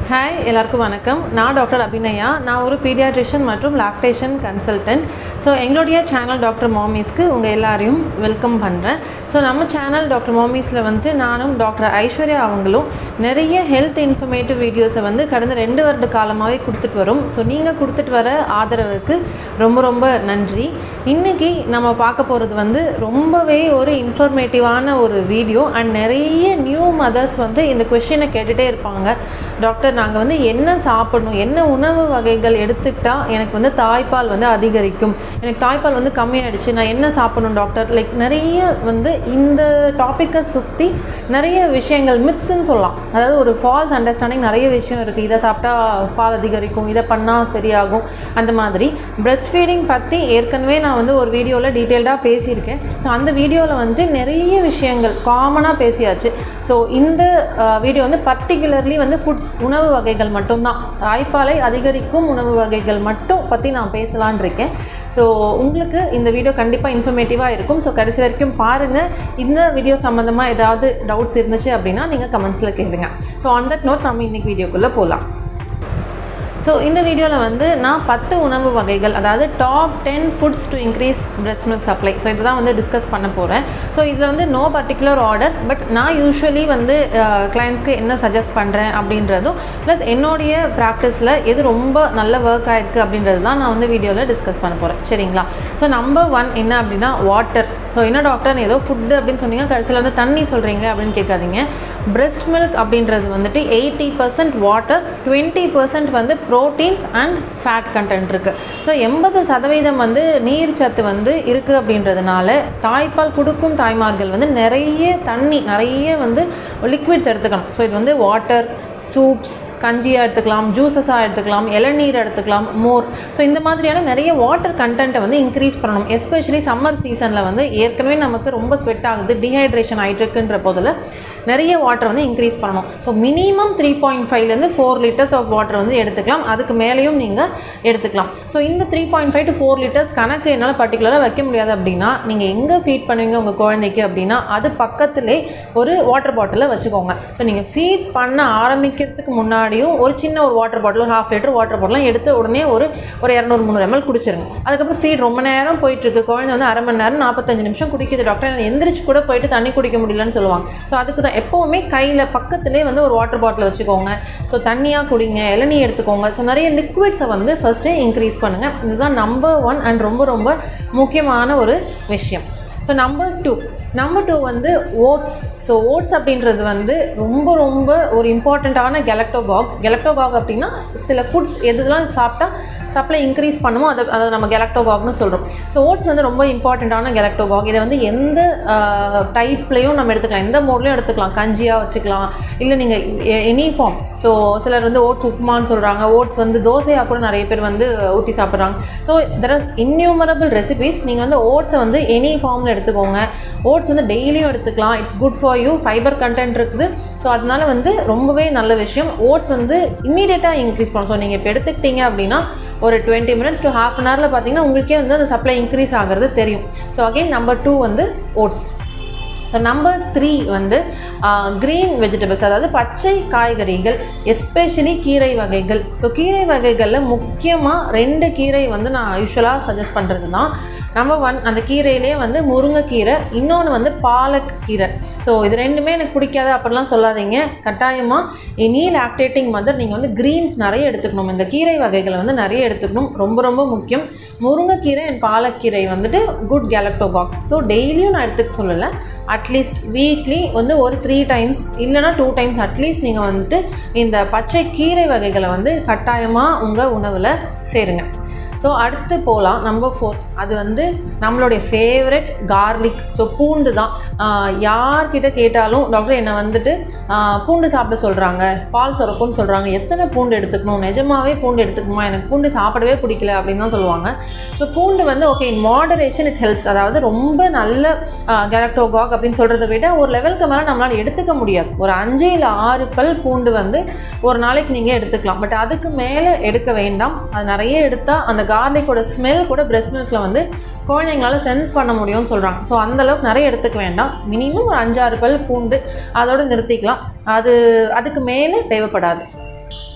hi எல்லாருக்கும் வணக்கம் நான் டாக்டர் அபிநயா நான் ஒரு பீடியாட்ரிஷியன் மற்றும் லாக்டேஷன் கன்சல்டன்ட் ஸோ எங்களுடைய சேனல் டாக்டர் மாமிஸ்க்கு உங்கள் எல்லாரையும் வெல்கம் பண்ணுறேன் ஸோ நம்ம சேனல் டாக்டர் மாமிஸில் வந்துட்டு நானும் டாக்டர் ஐஸ்வர்யா அவங்களும் நிறைய ஹெல்த் இன்ஃபர்மேட்டிவ் வீடியோஸை வந்து கடந்த ரெண்டு வருட காலமாகவே கொடுத்துட்டு வரோம் ஸோ நீங்கள் கொடுத்துட்டு வர ஆதரவுக்கு ரொம்ப ரொம்ப நன்றி இன்றைக்கி நம்ம பார்க்க போகிறது வந்து ரொம்பவே ஒரு இன்ஃபர்மேட்டிவான ஒரு வீடியோ அண்ட் நிறைய நியூ மதர்ஸ் வந்து இந்த கொஷினை கேட்டுகிட்டே இருப்பாங்க டாக்டர் நாங்கள் வந்து என்ன சாப்பிடணும் என்ன உணவு வகைகள் எடுத்துக்கிட்டால் எனக்கு வந்து தாய்ப்பால் வந்து அதிகரிக்கும் எனக்கு தாய்ப்பால் வந்து கம்மியாயிடுச்சு நான் என்ன சாப்பிடணும் டாக்டர் லைக் நிறைய வந்து இந்த டாப்பிக்கை சுற்றி நிறைய விஷயங்கள் மித்ஸ்ன்னு சொல்லலாம் அதாவது ஒரு ஃபால்ஸ் அண்டர்ஸ்டாண்டிங் நிறைய விஷயம் இருக்குது இதை சாப்பிட்டா பால் அதிகரிக்கும் இதை பண்ணால் சரியாகும் அந்த மாதிரி பிரெஸ்ட் ஃபீடிங் பற்றி ஏற்கனவே நான் வந்து ஒரு வீடியோவில் டீட்டெயில்டாக பேசியிருக்கேன் ஸோ அந்த வீடியோவில் வந்துட்டு நிறைய விஷயங்கள் காமனாக பேசியாச்சு ஸோ இந்த வீடியோ வந்து பர்டிகுலர்லி வந்து ஃபுட்ஸ் உணவு வகைகள் மட்டும்தான் தாய்ப்பாலை அதிகரிக்கும் உணவு வகைகள் மட்டும் பற்றி நான் பேசலான் இருக்கேன் ஸோ உங்களுக்கு இந்த வீடியோ கண்டிப்பாக இன்ஃபர்மேட்டிவாக இருக்கும் ஸோ கடைசி வரைக்கும் பாருங்கள் இந்த வீடியோ சம்மந்தமாக ஏதாவது டவுட்ஸ் இருந்துச்சு அப்படின்னா நீங்கள் கமெண்ட்ஸில் கேளுங்க ஸோ ஆன் தட் நோட் நம்ம இன்றைக்கி வீடியோக்குள்ளே போகலாம் ஸோ இந்த வீடியோவில் வந்து நான் பத்து உணவு வகைகள் அதாவது top ten foods to increase breast milk supply so இதுதான் வந்து டிஸ்கஸ் பண்ண போகிறேன் ஸோ இதில் வந்து நோ பர்டிகுலர் ஆர்டர் பட் நான் யூஸ்வலி வந்து கிளைண்ட்ஸ்க்கு என்ன சஜஸ்ட் பண்ணுறேன் அப்படின்றதும் ப்ளஸ் என்னுடைய ப்ராக்டிஸில் எது ரொம்ப நல்ல ஒர்க் ஆயிருக்கு அப்படின்றது தான் நான் வந்து வீடியோவில் டிஸ்கஸ் பண்ண போகிறேன் சரிங்களா ஸோ நம்பர் ஒன் என்ன அப்படின்னா வாட்டர் ஸோ என்ன டாக்டர் ஏதோ ஃபுட்டு அப்படின்னு சொன்னீங்க கடைசியில் வந்து தண்ணி சொல்கிறீங்களே அப்படின்னு கேட்காதீங்க பிரெஸ்ட் மில்க் அப்படின்றது வந்துட்டு eighty percent water twenty percent வந்து ப்ரோட்டீன்ஸ் அண்ட் ஃபேட் கண்டென்ட் இருக்குது ஸோ எண்பது சதவீதம் வந்து நீர் சத்து வந்து இருக்குது அப்படின்றதுனால தாய்ப்பால் கொடுக்கும் தாய்மார்கள் வந்து நிறைய தண்ணி நிறைய வந்து லிக்விட்ஸ் எடுத்துக்கணும் ஸோ இது வந்து வாட்டர் சூப்ஸ் கஞ்சியாக எடுத்துக்கலாம் ஜூஸஸாக எடுத்துக்கலாம் இளநீர் எடுத்துக்கலாம் மோர் ஸோ இந்த மாதிரியான நிறைய வாட்டர் கண்டென்ட்டை வந்து இன்க்ரீஸ் பண்ணணும் எஸ்பெஷலி சம்மர் சீசனில் வந்து ஏற்கனவே நமக்கு ரொம்ப ஸ்வெட் ஆகுது டீஹைட்ரேஷன் ஆகிட்டுருக்குன்ற போதில் நிறைய வாட்டர் வந்து இன்க்ரீஸ் பண்ணணும் ஸோ மினிமம் த்ரீ பாயிண்ட் ஃபைவ்லேருந்து ஃபோர் லிட்டர்ஸ் ஆஃப் வாட்டர் வந்து எடுத்துக்கலாம் அதுக்கு மேலேயும் நீங்கள் எடுத்துக்கலாம் ஸோ இந்த three point five to four litres கணக்கு என்னால் பர்டிகுலராக வைக்க முடியாது அப்படின்னா நீங்கள் எங்கே ஃபீட் பண்ணுவீங்க உங்கள் குழந்தைக்கு அப்படின்னா அது பக்கத்துலேயே ஒரு வாட்டர் பாட்டிலை வச்சுக்கோங்க ஸோ நீங்கள் ஃபீட் பண்ண ஆரம்பிக்கிறதுக்கு முன்னாடியும் ஒரு சின்ன ஒரு வாட்டர் பாட்டில் ஒரு ஹாஃப் லிட்டர் வாட்டர் பாட்டிலாம் எடுத்து உடனே ஒரு ஒரு இரநூறு முந்நூறு எம்எல் குடிச்சிருங்க அதுக்கப்புறம் ஃபீட் ரொம்ப நேரம் போயிட்டுருக்கு குழந்தை வந்து அரை மணி நேரம் நாற்பத்தஞ்சு நிமிஷம் குடிக்குது டாக்டர் நான் எந்திரிச்சு கூட போயிட்டு தண்ணி குடிக்க முடியலன்னு சொல்லுவாங்க ஸோ அதுக்கு தான் எப்போவுமே கையில் பக்கத்துலேயே வந்து ஒரு வாட்டர் பாட்டில் வச்சுக்கோங்க ஸோ தண்ணியாக குடிங்க இளநீ எடுத்துக்கோங்க ஸோ நிறைய லிக்விட்ஸை வந்து ஃபஸ்ட்டு இன்க்ரீஸ் பண்ணுங்கள் இதுதான் நம்பர் ஒன் அண்ட் ரொம்ப ரொம்ப முக்கியமான ஒரு விஷயம் so number two number two வந்து ஓட்ஸ் ஸோ ஓட்ஸ் அப்படின்றது வந்து ரொம்ப ரொம்ப ஒரு இம்பார்ட்டண்ட்டான கெலக்டோகாக் கெலக்டோகாக் அப்படின்னா சில ஃபுட்ஸ் எதுலாம் சாப்பிட்டா சப்ளை இன்க்ரீஸ் பண்ணுமோ அதை அதை நம்ம கெலக்டோகாக்னு சொல்கிறோம் ஸோ ஓட்ஸ் வந்து ரொம்ப இம்பார்ட்டண்ட்டான கெலக்டோகாக் இதை வந்து எந்த டைப்லேயும் நம்ம எடுத்துக்கலாம் எந்த மோட்லேயும் எடுத்துக்கலாம் கஞ்சியாக வச்சுக்கலாம் இல்லை நீங்கள் எனி ஃபார்ம் ஸோ சிலர் வந்து ஓட்ஸ் உப்புமான்னு சொல்கிறாங்க ஓட்ஸ் வந்து தோசையாக கூட நிறைய பேர் வந்து ஊற்றி சாப்பிட்றாங்க so there are innumerable recipes நீங்கள் வந்து ஓட்ஸை வந்து எனி ஃபார்மில் எடுத்துக்கோங்க ஓட்ஸ் வந்து டெய்லியும் எடுத்துக்கலாம் it's good for you fibre content இருக்குது ஸோ அதனால வந்து ரொம்பவே நல்ல விஷயம் ஓட்ஸ் வந்து இம்மீடியட்டாக இன்க்ரீஸ் பண்ணும் ஸோ நீங்கள் இப்போ எடுத்துக்கிட்டீங்க அப்படின்னா ஒரு twenty minutes to half an ஹவரில் பார்த்தீங்கன்னா உங்களுக்கே வந்து அந்த சப்ளை இன்க்ரீஸ் ஆகிறது தெரியும் ஸோ அகெயின் நம்பர் டூ வந்து ஓட்ஸ் ஸோ நம்பர் த்ரீ வந்து க்ரீன் வெஜிடபிள்ஸ் அதாவது பச்சை காய்கறிகள் எஸ்பெஷலி கீரை வகைகள் ஸோ கீரை வகைகளில் முக்கியமாக ரெண்டு கீரை வந்து நான் யூஸ்வலாக சஜஸ்ட் பண்ணுறது தான் நம்பர் ஒன் அந்த கீரையிலே வந்து முருங்கைக்கீரை இன்னொன்று வந்து பாலக் கீரை ஸோ இது ரெண்டுமே எனக்கு பிடிக்காது அப்படிலாம் சொல்லாதீங்க கட்டாயமாக எனி லாக்டேட்டிங் மதர் நீங்கள் வந்து க்ரீன்ஸ் நிறைய எடுத்துக்கணும் இந்த கீரை வகைகளை வந்து நிறைய எடுத்துக்கணும் ரொம்ப ரொம்ப முக்கியம் முருங்கைக்கீரை அண்ட் பாலக்கீரை வந்துட்டு குட் கேலக்டோகாக்ஸ் ஸோ டெய்லியும் நான் எடுத்துக்க சொல்லலை அட்லீஸ்ட் வீக்லி வந்து ஒரு த்ரீ டைம்ஸ் இல்லைனா டூ டைம்ஸ் அட்லீஸ்ட் நீங்கள் வந்துட்டு இந்த பச்சை கீரை வகைகளை வந்து கட்டாயமாக உங்கள் உணவில் சேருங்க ஸோ அடுத்து போகலாம் நம்பர் ஃபோர் அது வந்து நம்மளுடைய ஃபேவரட் கார்லிக் ஸோ பூண்டு தான் யார்கிட்ட கேட்டாலும் டாக்டர் என்னை வந்துட்டு பூண்டு சாப்பிட சொல்கிறாங்க பால் சுரக்கும்னு சொல்கிறாங்க எத்தனை பூண்டு எடுத்துக்கணும் நிஜமாவே பூண்டு எடுத்துக்கணுமா எனக்கு பூண்டு சாப்பிடவே பிடிக்கல அப்படின்னு தான் சொல்லுவாங்க ஸோ பூண்டு வந்து okay in moderation it helps அதாவது ரொம்ப நல்ல கேரக்டோகாக் அப்படின்னு சொல்கிறத விட ஒரு லெவலுக்கு மேலே நம்மளால் எடுத்துக்க முடியாது ஒரு அஞ்சு இல்லை ஆறு பல் பூண்டு வந்து ஒரு நாளைக்கு நீங்கள் எடுத்துக்கலாம் பட் அதுக்கு மேலே எடுக்க வேண்டாம் அது நிறைய எடுத்தால் அந்த கார்லிக்கோட ஸ்மெல் கூட பிரெஸ்ட் மில்கில் வந்து குழந்தைங்களால சென்ஸ் பண்ண முடியும்னு சொல்கிறாங்க ஸோ அந்தளவுக்கு நிறைய எடுத்துக்க வேண்டாம் மினிமம் ஒரு அஞ்சாறு பல் பூண்டு அதோடு நிறுத்திக்கலாம் அது அதுக்கு மேலே தேவைப்படாது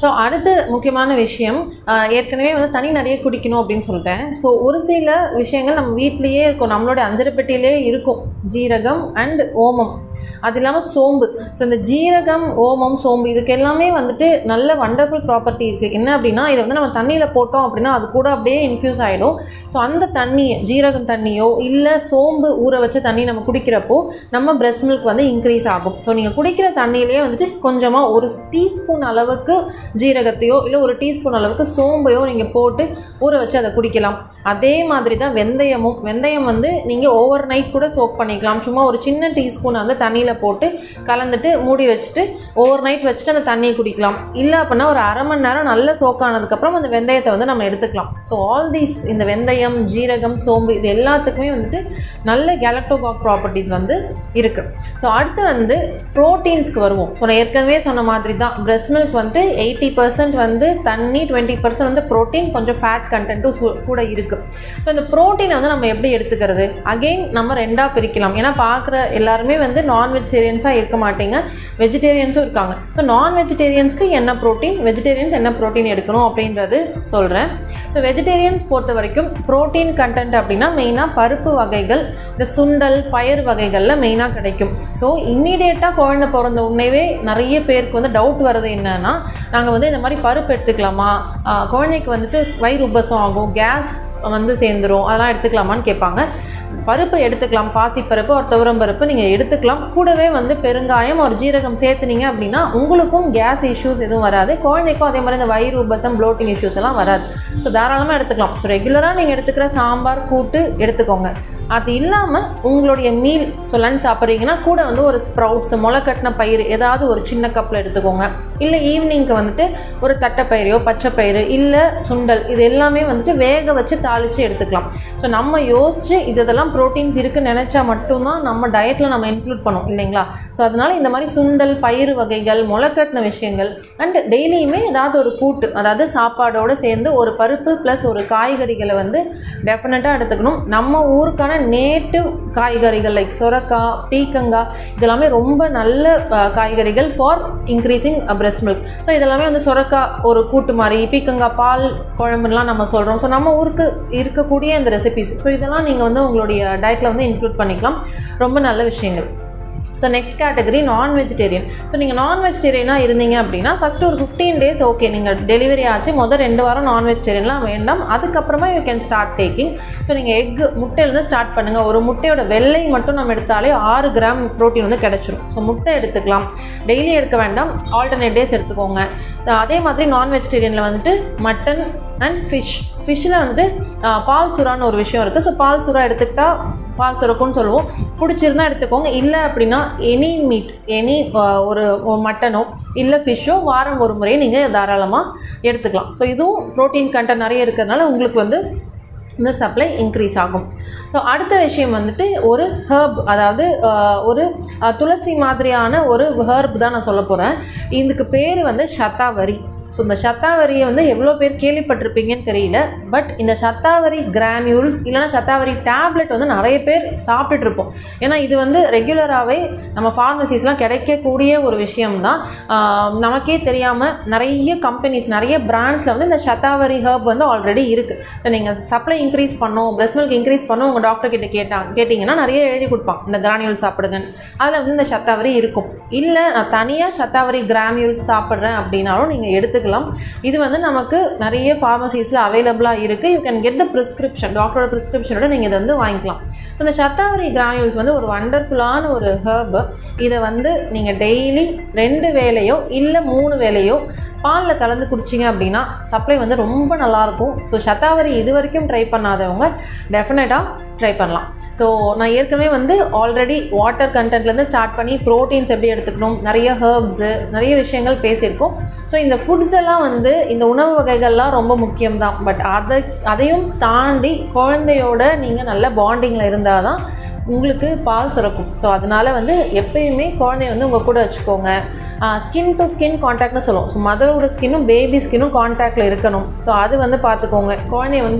ஸோ அடுத்து முக்கியமான விஷயம் ஆஹ் ஏற்கனவே வந்து தண்ணி நிறைய குடிக்கணும் அப்படின்னு சொல்லிட்டேன் ஸோ ஒரு சில விஷயங்கள் நம்ம வீட்டிலேயே இருக்கும் நம்மளோட அஞ்சரை பெட்டியிலே இருக்கும் ஜீரகம் அண்ட் ஓமம் அது இல்லாமல் சோம்பு ஸோ இந்த ஜீரகம் ஓமம் சோம்பு இதுக்கு எல்லாமே வந்துட்டு நல்ல வண்டர்ஃபுல் ப்ராப்பர்ட்டி இருக்குது என்ன அப்படின்னா இதை வந்து நம்ம தண்ணியில் போட்டோம் அப்படின்னா அது கூட அப்படியே இன்ஃப்யூஸ் ஆகிடும் ஸோ அந்த தண்ணியை ஜீரகம் தண்ணியோ இல்லை சோம்பு ஊற வச்ச தண்ணி நம்ம குடிக்கிறப்போ நம்ம பிரெஸ்ட் மில்க் வந்து இன்க்ரீஸ் ஆகும் ஸோ நீங்கள் குடிக்கிற தண்ணியிலேயே வந்துட்டு கொஞ்சமாக ஒரு டீஸ்பூன் அளவுக்கு ஜீரகத்தையோ இல்லை ஒரு டீஸ்பூன் அளவுக்கு சோம்பையோ நீங்கள் போட்டு ஊற வச்சு அதை குடிக்கலாம் அதே மாதிரி தான் வெந்தயமும் வெந்தயம் வந்து நீங்கள் ஓவர் நைட் கூட சோக் பண்ணிக்கலாம் சும்மா ஒரு சின்ன டீஸ்பூன் வந்து தண்ணியில் போட்டு கலந்துட்டு மூடி வச்சுட்டு ஓவர் நைட் வச்சுட்டு அந்த தண்ணியை குடிக்கலாம் இல்லை அப்படின்னா ஒரு அரை மணி நேரம் நல்ல சோக் ஆனதுக்கப்புறம் அந்த வெந்தயத்தை வந்து நம்ம எடுத்துக்கலாம் ஸோ ஆல் தீஸ் இந்த வெந்தயம் ஜீரகம் சோம்பு இது எல்லாத்துக்குமே வந்துட்டு நல்ல கேலக்டோகாக் ப்ராப்பர்ட்டிஸ் வந்து இருக்குது ஸோ அடுத்து வந்து ப்ரோட்டீன்ஸ்க்கு வருவோம் ஸோ நான் ஏற்கனவே சொன்ன மாதிரி தான் பிரெஸ்ட் மில்க் வந்துட்டு எயிட்டி பர்சன்ட் வந்து தண்ணி டுவெண்ட்டி பர்சன்ட் வந்து ப்ரோட்டீன் கொஞ்சம் ஃபேட் கண்டென்ட்டும் கூட இருக்குது ஸோ இந்த ப்ரோட்டீனை வந்து நம்ம எப்படி எடுத்துக்கிறது அகெயின் நம்ம ரெண்டாக பிரிக்கலாம் ஏன்னா பார்க்குற எல்லாருமே வந்து நான் வெஜிடேரியன்ஸாக இருக்க மாட்டீங்க வெஜிடேரியன்ஸும் இருக்காங்க ஸோ நான் வெஜிடேரியன்ஸ்க்கு என்ன ப்ரோட்டீன் வெஜிடேரியன்ஸ் என்ன ப்ரோட்டீன் எடுக்கணும் அப்படின்றது சொல்கிறேன் ஸோ வெஜிடேரியன்ஸ் பொறுத்த வரைக்கும் ப்ரோட்டீன் கண்டென்ட் அப்படின்னா மெயினாக பருப்பு வகைகள் இந்த சுண்டல் பயறு வகைகளில் மெயினாக கிடைக்கும் ஸோ இம்மீடியட்டாக குழந்தை பிறந்த உடனேவே நிறைய பேருக்கு வந்து டவுட் வர்றது என்னன்னா நாங்கள் வந்து இந்த மாதிரி பருப்பு எடுத்துக்கலாமா ஆஹ் குழந்தைக்கு வந்துட்டு வயிறு உபசம் ஆகும் கேஸ் வந்து சேர்ந்துரும் அதெல்லாம் எடுத்துக்கலாமான்னு கேட்பாங்க பருப்பு எடுத்துக்கலாம் பாசிப்பருப்பு ஒரு துவரம் பருப்பு நீங்கள் எடுத்துக்கலாம் கூடவே வந்து பெருங்காயம் ஒரு ஜீரகம் சேர்த்துனீங்க அப்படின்னா உங்களுக்கும் கேஸ் இஷ்யூஸ் எதுவும் வராது குழந்தைக்கும் அதே மாதிரி இந்த வயிறு உபசம் ப்ளோட்டிங் இஷ்யூஸ் எல்லாம் வராது ஸோ தாராளமாக எடுத்துக்கலாம் ஸோ ரெகுலராக நீங்கள் எடுத்துக்கிற சாம்பார் கூட்டு எடுத்துக்கோங்க அது இல்லாமல் உங்களுடைய மீல் ஸோ லஞ்ச் சாப்பிட்றீங்கன்னா கூட வந்து ஒரு ஸ்ப்ரவுட்ஸ் முளைக்கட்டின பயிர் ஏதாவது ஒரு சின்ன கப்பில் எடுத்துக்கோங்க இல்லை ஈவினிங்க்கு வந்துட்டு ஒரு தட்டைப்பயிரையோ பச்சை பயிறு இல்லை சுண்டல் இது எல்லாமே வந்துட்டு வேக வச்சு தாளித்து எடுத்துக்கலாம் ஸோ நம்ம யோசித்து இது இதெல்லாம் ப்ரோட்டீன்ஸ் இருக்குன்னு நினச்சா மட்டும்தான் நம்ம டயட்டில் நம்ம இன்க்ளூட் பண்ணோம் இல்லைங்களா ஸோ அதனால் இந்த மாதிரி சுண்டல் பயிறு வகைகள் முளைக்கட்டின விஷயங்கள் அண்ட் டெய்லியுமே ஏதாவது ஒரு கூட்டு அதாவது சாப்பாடோடு சேர்ந்து ஒரு பருப்பு ப்ளஸ் ஒரு காய்கறிகளை வந்து டெஃபினட்டாக எடுத்துக்கணும் நம்ம ஊருக்கான நேட்டிவ் காய்கறிகள் லைக் சொரக்காய் பீக்கங்காய் இதெல்லாமே ரொம்ப நல்ல அஹ், காய்கறிகள் for increasing breast milk so இதெல்லாமே வந்து சொரக்காய் ஒரு கூட்டு மாதிரி பீக்கங்காய் பால் குழம்புலாம் நம்ம சொல்கிறோம் ஸோ நம்ம ஊருக்கு இருக்கக்கூடிய இந்த ரெசிபிஸ் ஸோ இதெல்லாம் நீங்கள் வந்து உங்களுடைய டயட்டில் வந்து இன்க்ளூட் பண்ணிக்கலாம் ரொம்ப நல்ல விஷயங்கள் so next category non vegetarian so நீங்கள் நான் வெஜிடேரியனாக இருந்தீங்க அப்படின்னா ஃபஸ்ட்டு ஒரு ஃபிஃப்டீன் டேஸ் ஓகே நீங்கள் டெலிவரி ஆச்சு முதல் ரெண்டு வாரம் நான் வெஜிடேரியன்லாம் வேண்டாம் அதுக்கப்புறமா you can start taking so நீங்கள் எக் முட்டையிலேருந்து ஸ்டார்ட் பண்ணுங்கள் ஒரு முட்டையோட வெள்ளை மட்டும் நம்ம எடுத்தாலே ஆறு கிராம் ப்ரோட்டீன் வந்து கிடச்சிரும் ஸோ முட்டை எடுத்துக்கலாம் டெய்லி எடுக்க வேண்டாம் ஆல்டர்னேட் டேஸ் எடுத்துக்கோங்க So, அதே மாதிரி நான் வெஜிடேரியனில் வந்துட்டு மட்டன் அண்ட் ஃபிஷ் ஃபிஷ்ஷில் வந்துட்டு ஆ, பால் சுறான்னு ஒரு விஷயம் இருக்குது ஸோ பால் சுறா எடுத்துக்கிட்டா பால் சுரக்கும்னு சொல்லுவோம் பிடிச்சிருந்தா எடுத்துக்கோங்க இல்லை அப்படின்னா எனி மீட் எனி ஒரு மட்டனோ இல்லை ஃபிஷ்ஷோ வாரம் ஒரு முறையே நீங்கள் தாராளமாக எடுத்துக்கலாம் ஸோ இதுவும் ப்ரோட்டீன் கண்டென்ட் நிறைய இருக்கிறதுனால உங்களுக்கு வந்து மில்க் சப்ளை இன்க்ரீஸ் ஆகும் ஸோ அடுத்த விஷயம் வந்துட்டு ஒரு ஹர்ப் அதாவது ஆஹ், ஒரு ஆஹ், துளசி மாதிரியான ஒரு ஹர்ப் தான் நான் சொல்ல போகிறேன் இதுக்கு பேர் வந்து சத்தாவரி ஸோ இந்த சத்தாவரியை வந்து எவ்வளோ பேர் கேள்விப்பட்டிருப்பீங்கன்னு தெரியல பட் இந்த சத்தாவரி கிரானியூல்ஸ் இல்லைன்னா சத்தாவரி டேப்லெட் வந்து நிறைய பேர் சாப்பிட்டுட்டு இருப்போம் ஏன்னா இது வந்து ரெகுலராகவே நம்ம ஃபார்மசிஸ்லாம் கிடைக்கக்கூடிய ஒரு விஷயம்தான் ஆஹ், நமக்கே தெரியாமல் நிறைய கம்பெனிஸ் நிறைய பிராண்ட்ஸில் வந்து இந்த சத்தாவரி ஹர்ப் வந்து ஆல்ரெடி இருக்குது ஸோ நீங்கள் சப்ளை இன்க்ரீஸ் பண்ணோம் பிரஸ்ட் மில்க் இன்க்ரீஸ் பண்ணோம் உங்கள் டாக்டர் கிட்ட கேட்டாங்க கேட்டிங்கன்னா நிறைய எழுதி கொடுப்பாங்க இந்த கிரானியூல் சாப்பிடுங்க அதில் வந்து இந்த சத்தாவரி இருக்கும் இல்லை நான் தனியாக சத்தாவரி கிரானியூல்ஸ் சாப்பிட்றேன் அப்படின்னாலும் நீங்கள் எடுத்துக்கலாம் இது வந்து நமக்கு நிறைய ஃபார்மசிஸில் அவைலபிளாக இருக்குது you can get the prescription டாக்டரோட ப்ரிஸ்கிரிப்ஷனோட நீங்கள் இதை வந்து வாங்கிக்கலாம் ஸோ இந்த சத்தாவரி கிரானியூல்ஸ் வந்து ஒரு வண்டர்ஃபுல்லான ஒரு ஹர்ப் இதை வந்து நீங்கள் டெய்லி ரெண்டு வேலையோ இல்லை மூணு வேலையோ பாலில் கலந்து குடிச்சிங்க அப்படின்னா சப்ளை வந்து ரொம்ப நல்லாயிருக்கும் ஸோ சத்தாவரி இது வரைக்கும் ட்ரை பண்ணாதவங்க டெஃபினட்டாக ட்ரை பண்ணலாம் ஸோ நான் ஏற்கனவே வந்து ஆல்ரெடி வாட்டர் கண்டென்ட்லேருந்து ஸ்டார்ட் பண்ணி ப்ரோட்டீன்ஸ் எப்படி எடுத்துக்கணும் நிறைய ஹர்ப்ஸு நிறைய விஷயங்கள் பேசியிருக்கோம் ஸோ இந்த ஃபுட்ஸ் எல்லாம் வந்து இந்த உணவு வகைகள்லாம் ரொம்ப முக்கியம்தான் பட் அதை அதையும் தாண்டி குழந்தையோட நீங்கள் நல்ல பாண்டிங்கில் இருந்தால் தான் உங்களுக்கு பால் சுரக்கும் ஸோ அதனால் வந்து எப்பயுமே குழந்தைய வந்து உங்கள் கூட வச்சுக்கோங்க ஸ்கின் டு ஸ்கின் காண்டாக்ட்னு சொல்லுவோம் ஸோ மதரோட ஸ்கின்னும் பேபி ஸ்கின்னும் காண்டாக்டில் இருக்கணும் ஸோ அது வந்து பார்த்துக்கோங்க குழந்தைய வந்து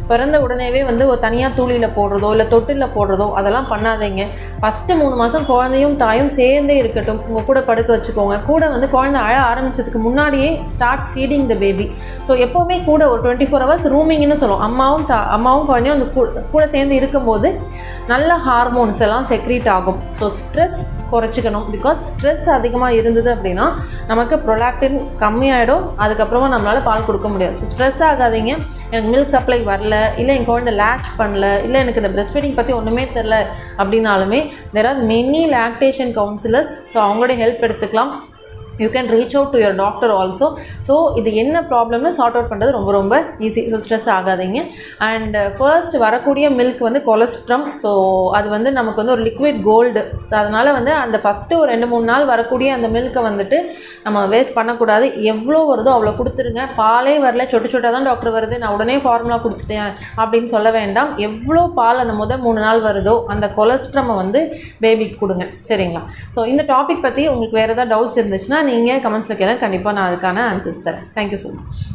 பிறந்த உடனேவே வந்து ஒரு தனியாக தூளியில் போடுறதோ இல்லை தொட்டிலில் போடுறதோ அதெல்லாம் பண்ணாதீங்க ஃபஸ்ட்டு மூணு மாதம் குழந்தையும் தாயும் சேர்ந்தே இருக்கட்டும் உங்கள் கூட படுக்க வச்சுக்கோங்க கூட வந்து குழந்தை அழ ஆரம்பிச்சதுக்கு முன்னாடியே start feeding the baby so எப்போவுமே கூட ஒரு டுவெண்ட்டி ஃபோர் ஹவர்ஸ் ரூமிங்னு சொல்லுவோம் அம்மாவும் தா அம்மாவும் குழந்தையும் அந்த கூட- கூட சேர்ந்து இருக்கும்போது நல்ல ஹார்மோன்ஸ் எல்லாம் செக்ரீட் ஆகும் ஸோ ஸ்ட்ரெஸ் குறைச்சிக்கணும் பிகாஸ் ஸ்ட்ரெஸ் அதிகமாக இருந்தது அப்படின்னா நமக்கு ப்ரொலாக்டின் கம்மியாயிடும் அதுக்கப்புறமா நம்மளால் பால் கொடுக்க முடியாது ஸோ ஸ்ட்ரெஸ் ஆகாதீங்க எனக்கு மில்க் சப்ளை வரல இல்லை என் குழந்தை லேட்ச் பண்ணல இல்லை எனக்கு இந்த பிரஸ்ட் ஃபீடிங் பற்றி ஒன்றுமே தெரில அப்படின்னாலுமே there are many lactation counsellors so அவங்களுடைய ஹெல்ப் எடுத்துக்கலாம் you can reach out to your doctor also so இது என்ன ப்ராப்ளம்னு சார்ட் அவுட் பண்ணுறது ரொம்ப ரொம்ப ஈஸி ஸோ ஸ்ட்ரெஸ் ஆகாதீங்க அண்ட் ஃபர்ஸ்ட் வரக்கூடிய மில்க் வந்து கொலஸ்ட்ரம் ஸோ அது வந்து நமக்கு வந்து ஒரு லிக்விட் கோல்டு ஸோ அதனால் வந்து அந்த ஃபஸ்ட்டு ஒரு ரெண்டு மூணு நாள் வரக்கூடிய அந்த மில்க்கை வந்துட்டு நம்ம வேஸ்ட் பண்ணக்கூடாது எவ்வளோ வருதோ அவ்வளோ கொடுத்துருங்க பாலே வரல சொட்டு சொட்டாக தான் டாக்டர் வருது நான் உடனே ஃபார்முலா கொடுத்துட்டேன் அப்படின்னு சொல்ல வேண்டாம் எவ்வளோ பால் அந்த முதல் மூணு நாள் வருதோ அந்த கொலஸ்ட்ரமை வந்து பேபிக்கு கொடுங்க சரிங்களா ஸோ இந்த டாபிக் பற்றி உங்களுக்கு வேறு ஏதாவது டவுட்ஸ் இருந்துச்சுன்னா நீங்கள் கமெண்ட்ஸில் கேளுங்க கண்டிப்பாக நான் அதுக்கான ஆன்சர்ஸ் தரேன் தேங்க்யூ ஸோ மச்